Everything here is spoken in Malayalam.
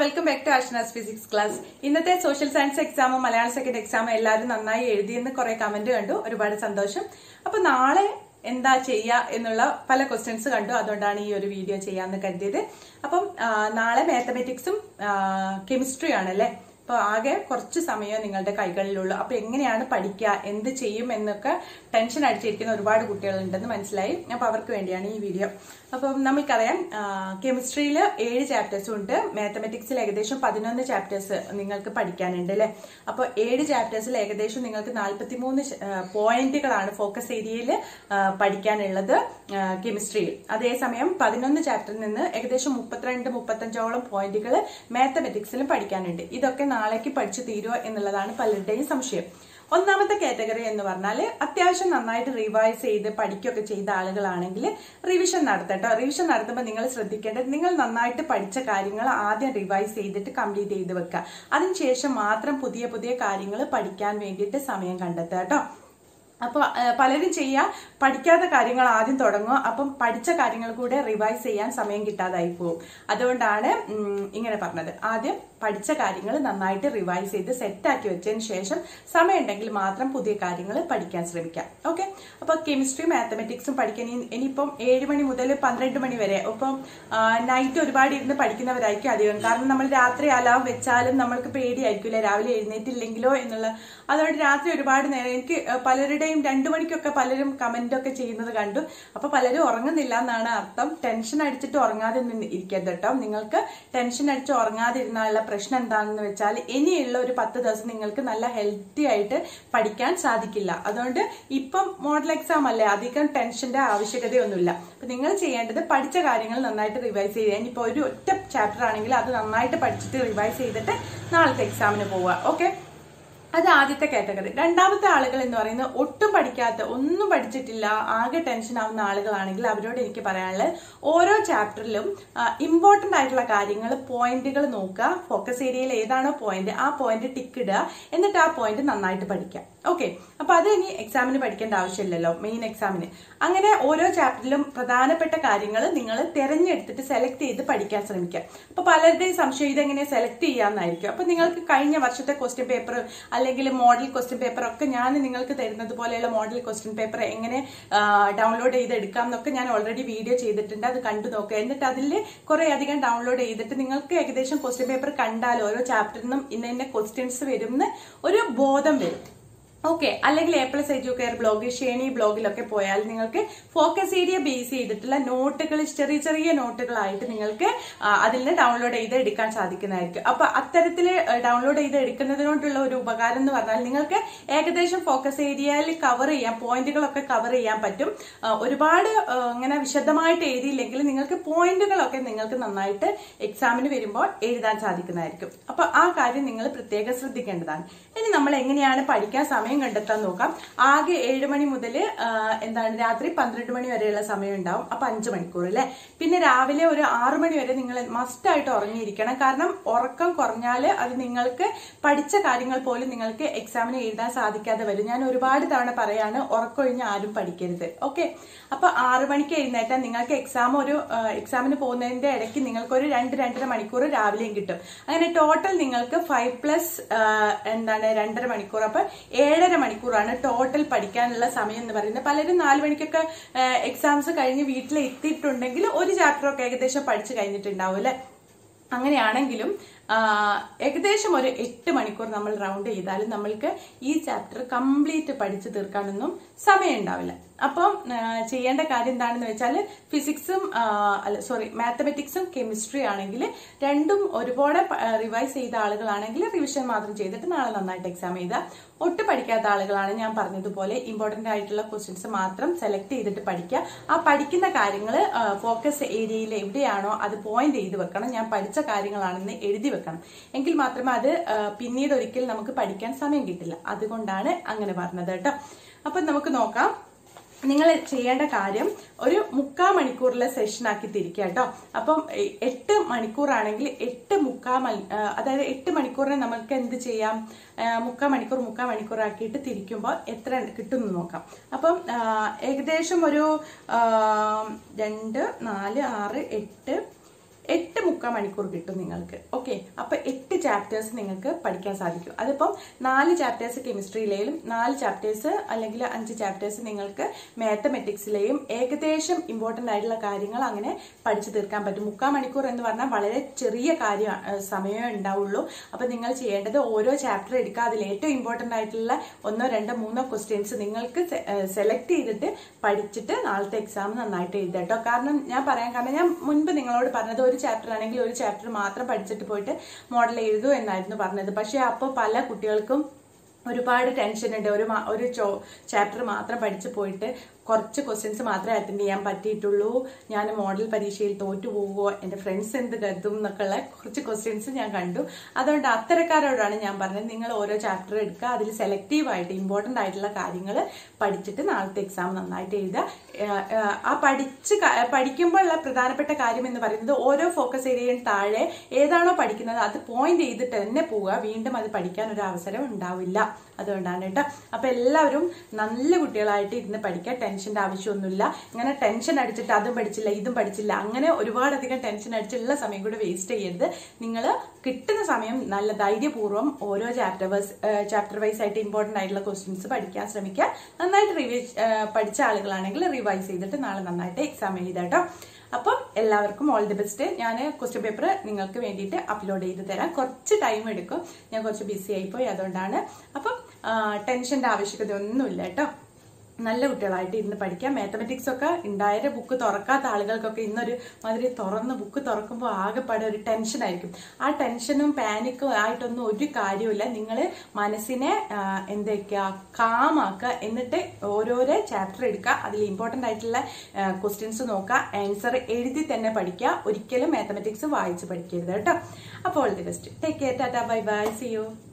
welcome back to Ashnas physics class ഇന്നത്തെ സോഷ്യൽ സയൻസ് എക്സാമും മലയാളം സെക്കൻഡ് എക്സാമും എല്ലാവരും നന്നായി എഴുതിയെന്ന് കുറെ കമന്റ് കണ്ടു ഒരുപാട് സന്തോഷം അപ്പൊ നാളെ എന്താ ചെയ്യുക എന്നുള്ള പല ക്വസ്റ്റ്യൻസ് കണ്ടു അതുകൊണ്ടാണ് ഈ ഒരു വീഡിയോ ചെയ്യാമെന്ന് കരുതിയത് അപ്പം ആ, നാളെ മാത്തമെറ്റിക്സും കെമിസ്ട്രി ആണല്ലേ അപ്പൊ ആകെ കുറച്ച് സമയം നിങ്ങളുടെ കൈകളിലുള്ളൂ അപ്പൊ എങ്ങനെയാണ് പഠിക്കുക എന്ത് ചെയ്യും എന്നൊക്കെ ടെൻഷൻ അടിച്ചിരിക്കുന്ന ഒരുപാട് കുട്ടികളുണ്ടെന്ന് മനസ്സിലായി അപ്പൊ അവർക്ക് വേണ്ടിയാണ് ഈ വീഡിയോ അപ്പം നമുക്കറിയാം കെമിസ്ട്രിയിൽ ഏഴ് ചാപ്റ്റേഴ്സും ഉണ്ട് മാത്തമെറ്റിക്സിൽ ഏകദേശം പതിനൊന്ന് ചാപ്റ്റേഴ്സ് നിങ്ങൾക്ക് പഠിക്കാനുണ്ട് അല്ലെ അപ്പോൾ ഏഴ് ചാപ്റ്റേഴ്സിൽ ഏകദേശം നിങ്ങൾക്ക് നാൽപ്പത്തി മൂന്ന് പോയിന്റുകളാണ് ഫോക്കസ് ഏരിയയിൽ പഠിക്കാനുള്ളത് കെമിസ്ട്രിയിൽ അതേസമയം പതിനൊന്ന് ചാപ്റ്ററിൽ നിന്ന് ഏകദേശം മുപ്പത്തിരണ്ട് മുപ്പത്തഞ്ചോളം പോയിന്റുകൾ മാത്തമെറ്റിക്സിലും പഠിക്കാനുണ്ട് ഇതൊക്കെ നാളേക്ക് പഠിച്ചു തീരുമോ എന്നുള്ളതാണ് പലരുടെയും സംശയം ഒന്നാമത്തെ കാറ്റഗറി എന്ന് പറഞ്ഞാൽ അത്യാവശ്യം നന്നായിട്ട് റിവൈസ് ചെയ്ത് പഠിക്കുകയൊക്കെ ചെയ്ത ആളുകളാണെങ്കിൽ റിവിഷൻ നടത്തട്ടോ റിവിഷൻ നടത്തുമ്പോൾ നിങ്ങൾ ശ്രദ്ധിക്കേണ്ടത് നിങ്ങൾ നന്നായിട്ട് പഠിച്ച കാര്യങ്ങൾ ആദ്യം റിവൈസ് ചെയ്തിട്ട് കംപ്ലീറ്റ് ചെയ്ത് വെക്കുക അതിനുശേഷം മാത്രം പുതിയ പുതിയ കാര്യങ്ങൾ പഠിക്കാൻ വേണ്ടിയിട്ട് സമയം കണ്ടെത്തുക കേട്ടോ അപ്പോൾ പലരും ചെയ്യുക പഠിക്കാത്ത കാര്യങ്ങൾ ആദ്യം തുടങ്ങുക അപ്പം പഠിച്ച കാര്യങ്ങൾ കൂടെ റിവൈസ് ചെയ്യാൻ സമയം കിട്ടാതായി പോകും അതുകൊണ്ടാണ് ഉം, ഇങ്ങനെ പറഞ്ഞത് ആദ്യം പഠിച്ച കാര്യങ്ങൾ നന്നായിട്ട് റിവൈസ് ചെയ്ത് സെറ്റാക്കി വെച്ചതിന് ശേഷം സമയമുണ്ടെങ്കിൽ മാത്രം പുതിയ കാര്യങ്ങൾ പഠിക്കാൻ ശ്രമിക്കാം ഓക്കെ അപ്പോൾ കെമിസ്ട്രി മാത്തമെറ്റിക്സും പഠിക്കാൻ ഇനി- ഇനിയിപ്പം ഏഴ് മണി മുതൽ പന്ത്രണ്ട് മണി വരെ ഒപ്പം നൈറ്റ് ഒരുപാട് ഇരുന്ന് പഠിക്കുന്നവരായിരിക്കും അധികം കാരണം നമ്മൾ രാത്രി അലാം വെച്ചാലും നമ്മൾക്ക് പേടിയായിരിക്കില്ല രാവിലെ എഴുന്നേറ്റില്ലെങ്കിലോ എന്നുള്ള അതുകൊണ്ട് രാത്രി ഒരുപാട് നേരം എനിക്ക് ആ, പലരുടെയും രണ്ടു മണിക്കൊക്കെ പലരും കമന്റ് ഒക്കെ ചെയ്യുന്നത് കണ്ടു അപ്പൊ പലരും ഉറങ്ങുന്നില്ല എന്നാണ് അർത്ഥം ടെൻഷൻ അടിച്ചിട്ട് ഉറങ്ങാതെ നിന്ന് ഇരിക്കരുത് കേട്ടോ നിങ്ങൾക്ക് ടെൻഷൻ അടിച്ച് ഉറങ്ങാതിരുന്നുള്ള പ്രശ്നം എന്താണെന്ന് വെച്ചാൽ ഇനിയുള്ള ഒരു പത്ത് ദിവസം നിങ്ങൾക്ക് നല്ല ഹെൽത്തി ആയിട്ട് പഠിക്കാൻ സാധിക്കില്ല അതുകൊണ്ട് ഇപ്പം മോഡൽ എക്സാം അല്ലേ അധികം ടെൻഷന്റെ ആവശ്യകതയൊന്നുമില്ല അപ്പൊ നിങ്ങൾ ചെയ്യേണ്ടത് പഠിച്ച കാര്യങ്ങൾ നന്നായിട്ട് റിവൈസ് ചെയ്യുക ഇനിയിപ്പോ ഒരു ഒറ്റ ചാപ്റ്റർ ആണെങ്കിൽ അത് നന്നായിട്ട് പഠിച്ചിട്ട് റിവൈസ് ചെയ്തിട്ട് നാളത്തെ എക്സാമിന് പോവുക ഓക്കെ അത് ആദ്യത്തെ കാറ്റഗറി രണ്ടാമത്തെ ആളുകൾ എന്ന് പറയുന്നത് ഒട്ടും പഠിക്കാത്ത ഒന്നും പഠിച്ചിട്ടില്ല ആകെ ടെൻഷൻ ആവുന്ന ആളുകളാണെങ്കിൽ അവരോട് എനിക്ക് പറയാനുള്ളത് ഓരോ ചാപ്റ്ററിലും ഇമ്പോർട്ടന്റ് ആയിട്ടുള്ള കാര്യങ്ങൾ പോയിന്റുകൾ നോക്കുക ഫോക്കസ് ഏരിയയിൽ ഏതാണോ പോയിന്റ് ആ പോയിന്റ് ടിക്ക് ഇടുക എന്നിട്ട് ആ പോയിന്റ് നന്നായിട്ട് പഠിക്കുക ഓക്കെ അപ്പൊ അത് ഇനി എക്സാമിന് പഠിക്കേണ്ട ആവശ്യമില്ലല്ലോ മെയിൻ എക്സാമിന് അങ്ങനെ ഓരോ ചാപ്റ്ററിലും പ്രധാനപ്പെട്ട കാര്യങ്ങൾ നിങ്ങൾ തിരഞ്ഞെടുത്തിട്ട് സെലക്ട് ചെയ്ത് പഠിക്കാൻ ശ്രമിക്കുക അപ്പൊ പലരുടെയും സംശയം ഇതെങ്ങനെ സെലക്ട് ചെയ്യാന്നായിരിക്കും അപ്പൊ നിങ്ങൾക്ക് കഴിഞ്ഞ വർഷത്തെ ക്വസ്റ്റ്യൻ പേപ്പർ അല്ലെങ്കിൽ മോഡൽ ക്വസ്റ്റ്യൻ പേപ്പർ ഒക്കെ ഞാൻ നിങ്ങൾക്ക് തരുന്നത് പോലെയുള്ള മോഡൽ ക്വസ്റ്റ്യൻ പേപ്പർ എങ്ങനെ ഡൗൺലോഡ് ചെയ്ത് എടുക്കാം എന്നൊക്കെ ഞാൻ ഓൾറെഡി വീഡിയോ ചെയ്തിട്ടുണ്ട് അത് കണ്ടു നോക്കുക എന്നിട്ട് അതിൽ കുറെ അധികം ഡൗൺലോഡ് ചെയ്തിട്ട് നിങ്ങൾക്ക് ഏകദേശം ക്വസ്റ്റ്യൻ പേപ്പർ കണ്ടാൽ ഓരോ ചാപ്റ്ററിനും ഇന്ന ഇന്ന ക്വസ്റ്റ്യൻസ് വരുന്ന ഒരു ബോധം വരും ഓക്കെ അല്ലെങ്കിൽ A plus Educare blog Sheni ബ്ലോഗിലൊക്കെ പോയാൽ നിങ്ങൾക്ക് ഫോക്കസ് ഏരിയ ബേസ് ചെയ്തിട്ടുള്ള നോട്ടുകൾ ചെറിയ ചെറിയ നോട്ടുകളായിട്ട് നിങ്ങൾക്ക് ആ, അതിൽ നിന്ന് ഡൗൺലോഡ് ചെയ്ത് എടുക്കാൻ സാധിക്കുന്നതായിരിക്കും അപ്പൊ അത്തരത്തിൽ ഡൗൺലോഡ് ചെയ്ത് എടുക്കുന്നതിനോടുള്ള ഒരു ഉപകാരം എന്ന് പറഞ്ഞാൽ നിങ്ങൾക്ക് ഏകദേശം ഫോക്കസ് ഏരിയയിൽ കവർ ചെയ്യാൻ പോയിന്റുകളൊക്കെ കവർ ചെയ്യാൻ പറ്റും ആ, ഒരുപാട് ആ, ഇങ്ങനെ വിശദമായിട്ട് എഴുതിയില്ലെങ്കിൽ നിങ്ങൾക്ക് പോയിന്റുകളൊക്കെ നിങ്ങൾക്ക് നന്നായിട്ട് എക്സാമിന് വരുമ്പോൾ എഴുതാൻ സാധിക്കുന്നതായിരിക്കും അപ്പൊ ആ കാര്യം നിങ്ങൾ പ്രത്യേകം ശ്രദ്ധിക്കേണ്ടതാണ് ഇനി നമ്മൾ എങ്ങനെയാണ് പഠിക്കാൻ സമയം കണ്ടെത്താൻ നോക്കാം ആകെ ഏഴ് മണി മുതൽ എന്താണ് രാത്രി പന്ത്രണ്ട് മണി വരെയുള്ള സമയം ഉണ്ടാവും അപ്പൊ അഞ്ച് മണിക്കൂർ അല്ലെ പിന്നെ രാവിലെ ഒരു ആറു മണി വരെ നിങ്ങൾ മസ്റ്റ് ആയിട്ട് ഉറങ്ങിയിരിക്കണം കാരണം ഉറക്കം കുറഞ്ഞാൽ അത് നിങ്ങൾക്ക് പഠിച്ച കാര്യങ്ങൾ പോലും നിങ്ങൾക്ക് എക്സാമിന് എഴുതാൻ സാധിക്കാതെ വരും ഞാൻ ഒരുപാട് തവണ പറയാണ് ഉറക്കൊഴിഞ്ഞ് ആരും പഠിക്കരുത് ഓക്കെ അപ്പൊ ആറു മണിക്ക് എഴുന്നേറ്റാൽ നിങ്ങൾക്ക് എക്സാം ഒരു എക്സാമിന് പോകുന്നതിന്റെ ഇടയ്ക്ക് നിങ്ങൾക്ക് ഒരു രണ്ട് രണ്ടര മണിക്കൂർ രാവിലെയും കിട്ടും അങ്ങനെ ടോട്ടൽ നിങ്ങൾക്ക് ഫൈവ് പ്ലസ് എന്താണ് രണ്ടര മണിക്കൂർ അപ്പൊ ഏഴര മണിക്കൂറാണ് ടോട്ടൽ പഠിക്കാനുള്ള സമയം എന്ന് പറയുന്നത് പലരും നാല് മണിക്കൊക്കെ എക്സാംസ് കഴിഞ്ഞ് വീട്ടിൽ എത്തിയിട്ടുണ്ടെങ്കിൽ ഒരു ചാപ്റ്റർ ഒക്കെ ഏകദേശം പഠിച്ചു കഴിഞ്ഞിട്ടുണ്ടാവും അല്ലെ അങ്ങനെയാണെങ്കിലും ആ, ഏകദേശം ഒരു എട്ട് മണിക്കൂർ നമ്മൾ റൗണ്ട് ചെയ്താലും നമ്മൾക്ക് ഈ ചാപ്റ്റർ കംപ്ലീറ്റ് പഠിച്ചു തീർക്കാനൊന്നും സമയം ഉണ്ടാവില്ല അപ്പം ആ, ചെയ്യേണ്ട കാര്യം എന്താണെന്ന് വെച്ചാൽ ഫിസിക്സും ആ, അല്ല സോറി മാത്തമെറ്റിക്സും കെമിസ്ട്രി ആണെങ്കിൽ രണ്ടും ഒരുപാട് റിവൈസ് ചെയ്ത ആളുകളാണെങ്കിൽ റിവിഷൻ മാത്രം ചെയ്തിട്ട് നാളെ നന്നായിട്ട് എക്സാം ചെയ്താൽ ഒട്ടും പഠിക്കാത്ത ആളുകളാണ് ഞാൻ പറഞ്ഞതുപോലെ ഇമ്പോർട്ടന്റ് ആയിട്ടുള്ള ക്വസ്റ്റ്യൻസ് മാത്രം സെലക്ട് ചെയ്തിട്ട് പഠിക്കുക ആ പഠിക്കുന്ന കാര്യങ്ങൾ ഫോക്കസ് ഏരിയയിൽ എവിടെയാണോ അത് പോയിന്റ് ചെയ്ത് വെക്കണം ഞാൻ പഠിച്ച കാര്യങ്ങളാണെന്ന് എഴുതി വെക്കണം എങ്കിൽ മാത്രമേ അത് ആ, പിന്നീട് ഒരിക്കൽ നമുക്ക് പഠിക്കാൻ സമയം കിട്ടില്ല അതുകൊണ്ടാണ് അങ്ങനെ പറഞ്ഞത് കേട്ടോ അപ്പൊ നമുക്ക് നോക്കാം നിങ്ങൾ ചെയ്യേണ്ട കാര്യം ഒരു മുക്കാ മണിക്കൂറിലെ സെഷൻ ആക്കി തിരിക്കുക കേട്ടോ അപ്പം എ- എട്ട് മണിക്കൂറാണെങ്കിൽ എട്ട് മുക്കാ മണി ആ, അതായത് എട്ട് മണിക്കൂറിനെ നമുക്ക് എന്ത് ചെയ്യാം ആ, മുക്കാ മണിക്കൂർ മുക്കാ മണിക്കൂർ ആക്കിയിട്ട് തിരിക്കുമ്പോൾ എത്ര കിട്ടുമെന്ന് നോക്കാം അപ്പം ആ, ഏകദേശം ഒരു ആ, രണ്ട് നാല് ആറ് എട്ട് എട്ട് മുക്കാൽ മണിക്കൂർ കിട്ടും നിങ്ങൾക്ക് ഓക്കെ അപ്പൊ എട്ട് ചാപ്റ്റേഴ്സ് നിങ്ങൾക്ക് പഠിക്കാൻ സാധിക്കും അതിപ്പം നാല് ചാപ്റ്റേഴ്സ് കെമിസ്ട്രിയിലെയും നാല് ചാപ്റ്റേഴ്സ് അല്ലെങ്കിൽ അഞ്ച് ചാപ്റ്റേഴ്സ് നിങ്ങൾക്ക് മാത്തമെറ്റിക്സിലെയും ഏകദേശം ഇമ്പോർട്ടന്റ് ആയിട്ടുള്ള കാര്യങ്ങൾ അങ്ങനെ പഠിച്ചു തീർക്കാൻ പറ്റും മുക്കാൽ മണിക്കൂർ എന്ന് പറഞ്ഞാൽ വളരെ ചെറിയ കാര്യം സമയമേ ഉണ്ടാവുള്ളൂ അപ്പൊ നിങ്ങൾ ചെയ്യേണ്ടത് ഓരോ ചാപ്റ്റർ എടുക്കുക അതിൽ ഏറ്റവും ഇമ്പോർട്ടന്റ് ആയിട്ടുള്ള ഒന്നോ രണ്ടോ മൂന്നോ ക്വസ്റ്റ്യൻസ് നിങ്ങൾക്ക് സെലക്ട് ചെയ്തിട്ട് പഠിച്ചിട്ട് നാളത്തെ എക്സാം നന്നായിട്ട് എഴുതുക കേട്ടോ കാരണം ഞാൻ പറയാൻ കാരണം ഞാൻ മുൻപ് നിങ്ങളോട് പറഞ്ഞത് ഒരു ചാപ്റ്റർ ആണെങ്കിൽ ഒരു ചാപ്റ്റർ മാത്രം പഠിച്ചിട്ട് പോയിട്ട് മോഡൽ എഴുതൂ എന്നായിരുന്നു പറഞ്ഞത് പക്ഷേ അപ്പോൾ പല കുട്ടികൾക്കും ഒരുപാട് ടെൻഷൻ ഉണ്ട് ഒരു മാ- ഒരു ചോ ചാപ്റ്റർ മാത്രം പഠിച്ചു പോയിട്ട് കുറച്ച് ക്വസ്റ്റ്യൻസ് മാത്രമേ അറ്റൻഡ് ചെയ്യാൻ പറ്റിയിട്ടുള്ളൂ ഞാൻ മോഡൽ പരീക്ഷയിൽ തോറ്റു പോവുമോ എൻ്റെ ഫ്രണ്ട്സ് എന്ത് കരുതും എന്നൊക്കെയുള്ള കുറച്ച് ക്വസ്റ്റ്യൻസ് ഞാൻ കണ്ടു അതുകൊണ്ട് അത്തരക്കാരോടാണ് ഞാൻ പറഞ്ഞത് നിങ്ങൾ ഓരോ ചാപ്റ്റർ എടുക്കുക അതിൽ സെലക്റ്റീവ് ആയിട്ട് ഇമ്പോർട്ടൻ്റ് ആയിട്ടുള്ള കാര്യങ്ങൾ പഠിച്ചിട്ട് നാളത്തെ എക്സാം നന്നായിട്ട് എഴുതുക ഏഹ് ഏഹ് ആ പഠിച്ച് ക- പഠിക്കുമ്പോഴുള്ള പ്രധാനപ്പെട്ട കാര്യം എന്ന് പറയുന്നത് ഓരോ ഫോക്കസ് ഏരിയയും താഴെ ഏതാണോ പഠിക്കുന്നത് അത് പോയിന്റ് ചെയ്തിട്ട് തന്നെ പോവുക വീണ്ടും അത് പഠിക്കാൻ ഒരു അവസരം ഉണ്ടാവില്ല അതുകൊണ്ടാണ് കേട്ടോ അപ്പൊ എല്ലാവരും നല്ല കുട്ടികളായിട്ട് ഇരുന്ന് പഠിക്കുക ടെൻഷന്റെ ആവശ്യമൊന്നുമില്ല ഇങ്ങനെ ടെൻഷൻ അടിച്ചിട്ട് അതും പഠിച്ചില്ല ഇതും പഠിച്ചില്ല അങ്ങനെ ഒരുപാടധികം ടെൻഷൻ അടിച്ചുള്ള സമയം കൂടെ വേസ്റ്റ് ചെയ്യരുത് നിങ്ങൾ കിട്ടുന്ന സമയം നല്ല ധൈര്യപൂർവ്വം ഓരോ ചാപ്റ്റർ വൈസ് ചാപ്റ്റർ വൈസ് ആയിട്ട് ഇമ്പോർട്ടന്റ് ആയിട്ടുള്ള ക്വസ്റ്റ്യൻസ് പഠിക്കാൻ ശ്രമിക്കുക നന്നായിട്ട് റിവൈസ് പഠിച്ച ആളുകളാണെങ്കിൽ റിവൈസ് ചെയ്തിട്ട് നാളെ നന്നായിട്ട് എക്സാം എഴുതാട്ടോ അപ്പം എല്ലാവർക്കും ഓൾ ദി ബെസ്റ്റ് ഞാൻ ക്വസ്റ്റ്യൻ പേപ്പർ നിങ്ങൾക്ക് വേണ്ടിയിട്ട് അപ്ലോഡ് ചെയ്ത് തരാം കുറച്ച് ടൈം എടുക്കും ഞാൻ കുറച്ച് ബിസി ആയിപ്പോയി അതുകൊണ്ടാണ് അപ്പം ടെൻഷന്റെ ആവശ്യകത ഒന്നുമില്ല കേട്ടോ നല്ല കുട്ടികളായിട്ട് ഇരുന്ന് പഠിക്കാം മാത്തമെറ്റിക്സ് ഒക്കെ ഉണ്ടായ ബുക്ക് തുറക്കാത്ത ആളുകൾക്കൊക്കെ ഇന്നൊരു മാതിരി തുറന്ന് ബുക്ക് തുറക്കുമ്പോൾ ആകെപ്പാടെ ഒരു ടെൻഷൻ ആയിരിക്കും ആ ടെൻഷനും പാനിക്കും ആയിട്ടൊന്നും ഒരു കാര്യമില്ല നിങ്ങൾ മനസ്സിനെ ആ, എന്തൊക്കെയാ കാമാക്കുക എന്നിട്ട് ഓരോരോ ചാപ്റ്റർ എടുക്കുക അതിൽ ഇമ്പോർട്ടൻ്റ് ആയിട്ടുള്ള ക്വസ്റ്റ്യൻസ് നോക്കുക ആൻസർ എഴുതി തന്നെ പഠിക്കുക ഒരിക്കലും മാത്തമെറ്റിക്സ് വായിച്ച് പഠിക്കരുത് കേട്ടോ അപ്പോൾ all the best take care tata bye bye see U